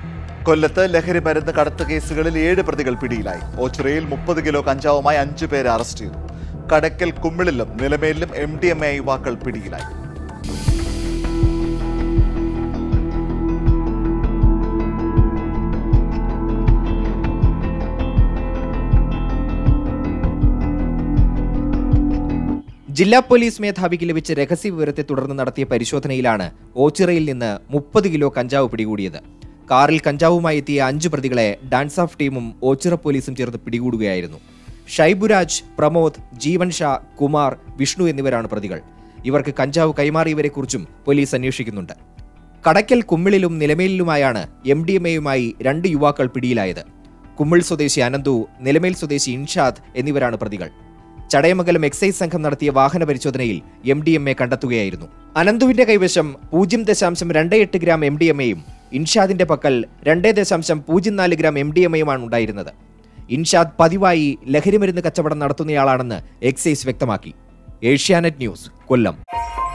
കൊല്ലത്ത് ലഹരി മരുന്ന് കടത്ത് കേസുകളിൽ ഏഴ് പ്രതികൾ പിടിയിലായി ഓച്ചിറയിൽ മുപ്പത് കിലോ കഞ്ചാവുമായി അഞ്ചു പേരെ അറസ്റ്റ് ചെയ്തു കടക്കൽ കുമ്മിളിലും നിലമേലിലും എം ഡി എം എ യുവാക്കൾ പിടിയിലായി ജില്ലാ പോലീസ് മേധാവിക്ക് ലഭിച്ച രഹസ്യ വിവരത്തെ തുടർന്ന് നടത്തിയ പരിശോധനയിലാണ് ഓച്ചിറയിൽ നിന്ന് മുപ്പത് കിലോ കഞ്ചാവ് പിടികൂടിയത് കാറിൽ കഞ്ചാവുമായി എത്തിയ അഞ്ചു പ്രതികളെ ഡാൻസ് ഓഫ് ടീമും ഓച്ചിറ പോലീസും ചേർത്ത് പിടികൂടുകയായിരുന്നു ഷൈബുരാജ് പ്രമോദ് ജീവൻ ഷാ കുമാർ വിഷ്ണു എന്നിവരാണ് പ്രതികൾ ഇവർക്ക് കഞ്ചാവ് കൈമാറിയവരെക്കുറിച്ചും പോലീസ് അന്വേഷിക്കുന്നുണ്ട് കടയ്ക്കൽ കുമ്മിളിലും നിലമേലിലുമായാണ് എം ഡി എം എയുമായി രണ്ട് യുവാക്കൾ പിടിയിലായത് കുമ്മിൾ സ്വദേശി അനന്തു നിലമേൽ സ്വദേശി ഇൻഷാദ് എന്നിവരാണ് പ്രതികൾ ചടയമംഗലം എക്സൈസ് സംഘം നടത്തിയ വാഹന പരിശോധനയിൽ എം ഡി എം എ കണ്ടെത്തുകയായിരുന്നു അനന്തുവിന്റെ കൈവശം പൂജ്യം ദശാംശം രണ്ട് എട്ട് ഗ്രാം എം ഡി എം എയും ഇൻഷാദിന്റെ പക്കൽ രണ്ട് ദശാംശം പൂജ്യം നാല് ഗ്രാം എം ഡി എം എയുമാണ് ഉണ്ടായിരുന്നത് ഇൻഷാദ് പതിവായി ലഹരിമരുന്ന് കച്ചവടം നടത്തുന്നയാളാണെന്ന് എക്സൈസ് വ്യക്തമാക്കി ഏഷ്യാനെറ്റ് ന്യൂസ് കൊല്ലം